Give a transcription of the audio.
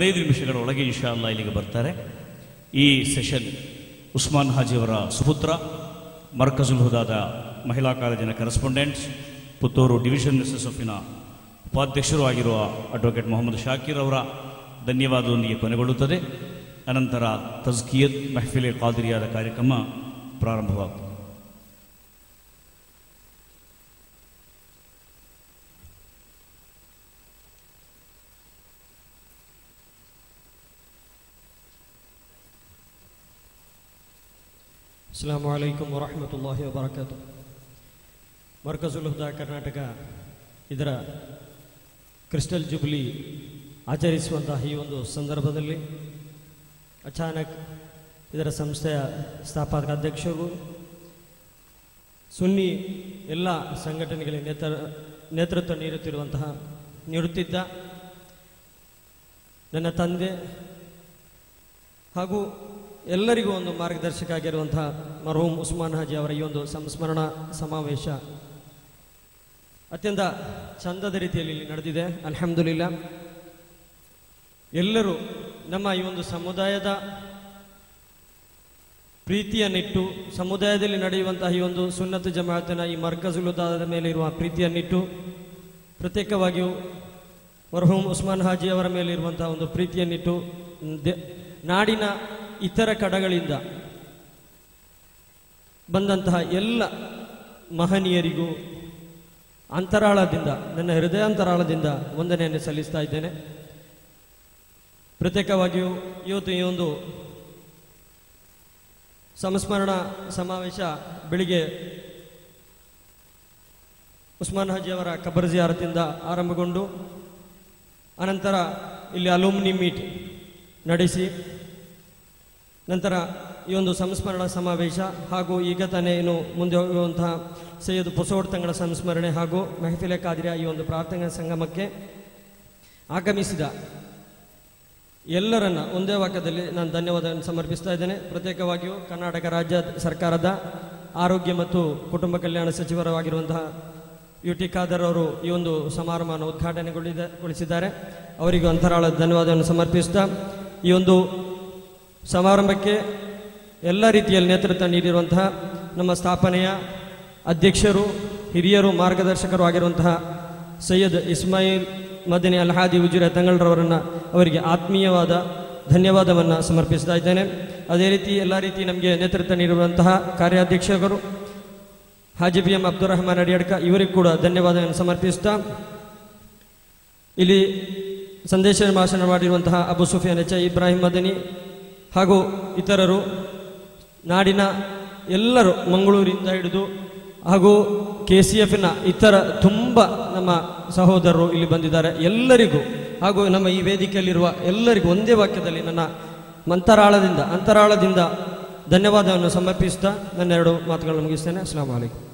ಹದಿನೈದು ನಿಮಿಷಗಳ ಒಳಗೆ ಇನ್ಶಾ ಅಲ್ಲ ಇಲ್ಲಿಗೆ ಬರ್ತಾರೆ ಈ ಸೆಷನ್ ಉಸ್ಮಾನ್ ಹಾಜಿಯವರ ಸುಪುತ್ರ ಮರ್ಕಜುಲ್ ಹುದಾದ ಮಹಿಳಾ ಕಾಲೇಜಿನ correspondents Puttur division S S ಎಫ್ನ ಉಪಾಧ್ಯಕ್ಷರು ಆಗಿರುವ ಅಡ್ವೊಕೇಟ್ ಮೊಹಮ್ಮದ್ ಶಾಕೀರ್ ಅವರ ಧನ್ಯವಾದದೊಂದಿಗೆ ಕೊನೆಗೊಳ್ಳುತ್ತದೆ ಅನಂತರ ತಜ್ಕಿಯತ್ ಮೆಹಫಿಲೆ ಕಾದಿರಿಯಾದ ಕಾರ್ಯಕ್ರಮ ಪ್ರಾರಂಭವಾಗುತ್ತದೆ ಅಸ್ಲಾಂ ವಲೈಕುಮ್ ವರಹಮತುಲ್ಲಾಹಿ ವಬರಕಾತು ಮರ್ಕಜುಲ್ ಹುದಾ ಕರ್ನಾಟಕ ಇದರ ಕ್ರಿಸ್ಟಲ್ ಜುಬ್ಲಿ ಆಚರಿಸುವಂತಹ ಈ ಒಂದು ಸಂದರ್ಭದಲ್ಲಿ ಅಚಾನಕ್ ಇದರ ಸಂಸ್ಥೆಯ ಸ್ಥಾಪಕ ಅಧ್ಯಕ್ಷರು ಸುನ್ನಿ ಎಲ್ಲ ಸಂಘಟನೆಗಳಿಗೆ ನೇತ್ರ ನೇತೃತ್ವ ನೀಡುತ್ತಿರುವಂತಹ ನೀಡುತ್ತಿದ್ದ ನನ್ನ ತಂದೆ ಹಾಗೂ ಎಲ್ಲರಿಗೂ ಒಂದು ಮಾರ್ಗದರ್ಶಕ ಆಗಿರುವಂತಹ ಮರಹೂಮ್ ಉಸ್ಮಾನ್ ಹಾಜಿ ಅವರ ಈ ಒಂದು ಸಂಸ್ಮರಣಾ ಸಮಾವೇಶ ಅತ್ಯಂತ ಚಂದದ ರೀತಿಯಲ್ಲಿ ಇಲ್ಲಿ ನಡೆದಿದೆ ಅಲ್ಹಮ್ದುಲಿಲ್ಲ ಎಲ್ಲರೂ ನಮ್ಮ ಈ ಒಂದು ಸಮುದಾಯದ ಪ್ರೀತಿಯನ್ನಿಟ್ಟು ಸಮುದಾಯದಲ್ಲಿ ನಡೆಯುವಂತಹ ಈ ಒಂದು ಸುನ್ನತ ಜಮಾತಿನ ಈ ಮರ್ಕಜುಲುದಾದ ಮೇಲೆ ಇರುವ ಪ್ರೀತಿಯನ್ನಿಟ್ಟು ಪ್ರತ್ಯೇಕವಾಗಿಯೂ ಮರ್ಹೂಮ್ ಉಸ್ಮಾನ್ ಹಾಜಿ ಅವರ ಮೇಲೆ ಇರುವಂತಹ ಒಂದು ಪ್ರೀತಿಯನ್ನಿಟ್ಟು ದೆ- ನಾಡಿನ ಇತರ ಕಡಗಳಿಂದ ಬಂದಂತಹ ಎಲ್ಲ ಮಹನೀಯರಿಗೂ ಅಂತರಾಳದಿಂದ ನನ್ನ ಹೃದಯಾಂತರಾಳದಿಂದ ವಂದನೆಯನ್ನು ಸಲ್ಲಿಸ್ತಾ ಇದ್ದೇನೆ ಪ್ರತ್ಯೇಕವಾಗಿಯೂ ಇವತ್ತು ಈ ಒಂದು ಸಂಸ್ಮರಣ ಸಮಾವೇಶ ಬೆಳಿಗ್ಗೆ ಉಸ್ಮಾನ್ ಹಾಜಿ ಅವರ ಕಬರ್ ಜಿಯಾರತಿಂದ ಆರಂಭಗೊಂಡು ಅನಂತರ ಇಲ್ಲಿ ಅಲುಮ್ನಿ ಮೀಟ್ ನಡೆಸಿ ನಂತರ ಈ ಒಂದು ಸಂಸ್ಮರಣ ಸಮಾವೇಶ ಹಾಗೂ ಈಗ ತಾನೇ ಏನು ಮುಂದೆ ಹೋಗುವಂತಹ ಸೈಯದ್ ಪೊಸೋಡ್ ತಂಗಳ ಸಂಸ್ಮರಣೆ ಹಾಗೂ ಮೆಹಫಿಲೆ ಕಾದಿರ ಈ ಒಂದು ಪ್ರಾರ್ಥನಾ ಸಂಗಮಕ್ಕೆ ಆಗಮಿಸಿದ ಎಲ್ಲರನ್ನ ಒಂದೇ ವಾಕ್ಯದಲ್ಲಿ ನಾನು ಧನ್ಯವಾದವನ್ನು ಸಮರ್ಪಿಸ್ತಾ ಇದ್ದೇನೆ ಪ್ರತ್ಯೇಕವಾಗಿಯೂ ಕರ್ನಾಟಕ ರಾಜ್ಯ ಸರ್ಕಾರದ ಆರೋಗ್ಯ ಮತ್ತು ಕುಟುಂಬ ಕಲ್ಯಾಣ ಸಚಿವರಾಗಿರುವಂತಹ ಯು ಟಿ ಖಾದರ್ ಅವರು ಈ ಒಂದು ಸಮಾರಂಭವನ್ನು ಉದ್ಘಾಟನೆಗೊಳಿದ ಗೊಳಿಸಿದ್ದಾರೆ ಅವರಿಗೂ ಅಂತರಾಳದ ಧನ್ಯವಾದವನ್ನು ಸಮರ್ಪಿಸ್ತಾ ಈ ಒಂದು ಸಮಾರಂಭಕ್ಕೆ ಎಲ್ಲ ರೀತಿಯಲ್ಲಿ ನೇತೃತ್ವ ನೀಡಿರುವಂತಹ ನಮ್ಮ ಸ್ಥಾಪನೆಯ ಅಧ್ಯಕ್ಷರು ಹಿರಿಯರು ಮಾರ್ಗದರ್ಶಕರು ಆಗಿರುವಂತಹ ಸೈಯದ್ ಇಸ್ಮಾಯಿಲ್ ಮದನಿ ಅಲ್ಹಾದಿ ಉಜಿರ ತಂಗಳರವರನ್ನು ಅವರಿಗೆ ಆತ್ಮೀಯವಾದ ಧನ್ಯವಾದವನ್ನು ಸಮರ್ಪಿಸ್ತಾ ಇದ್ದೇನೆ ಅದೇ ರೀತಿ ಎಲ್ಲ ರೀತಿ ನಮಗೆ ನೇತೃತ್ವ ನೀಡಿರುವಂತಹ ಕಾರ್ಯಾಧ್ಯಕ್ಷರು ಹಾಜಿ ಬಿ ಎಂ ಅಬ್ದುಲ್ ರಹಮಾನ್ ಅಡಿಯಡ್ಕ ಇವರಿಗೂ ಕೂಡ ಧನ್ಯವಾದವನ್ನು ಸಮರ್ಪಿಸ್ತಾ ಇಲ್ಲಿ ಸಂದೇಶ ಭಾಷಣ ಮಾಡಿರುವಂತಹ ಅಬು ಸುಫಿಯಾನ್ ಎಚ್ ಇಬ್ರಾಹಿಂ ಮದನಿ ಹಾಗೂ ಇತರರು ನಾಡಿನ ಎಲ್ಲರೂ ಮಂಗಳೂರಿಂದ ಹಿಡಿದು ಹಾಗೂ ಕೆ ಸಿ ಎಫ್ನ ಇತರ ತುಂಬ ನಮ್ಮ ಸಹೋದರರು ಇಲ್ಲಿ ಬಂದಿದ್ದಾರೆ ಎಲ್ಲರಿಗೂ ಹಾಗೂ ನಮ್ಮ ಈ ವೇದಿಕೆಯಲ್ಲಿರುವ ಎಲ್ಲರಿಗೂ ಒಂದೇ ವಾಕ್ಯದಲ್ಲಿ ನನ್ನ ಮಂತರಾಳದಿಂದ ಅಂತರಾಳದಿಂದ ಧನ್ಯವಾದವನ್ನು ಸಮರ್ಪಿಸ್ತಾ ನನ್ನ ಎರಡು ಮಾತುಗಳನ್ನು ಮುಗಿಸ್ತೇನೆ ಅಸ್ಲಾಂ ವಲೈಕುಂ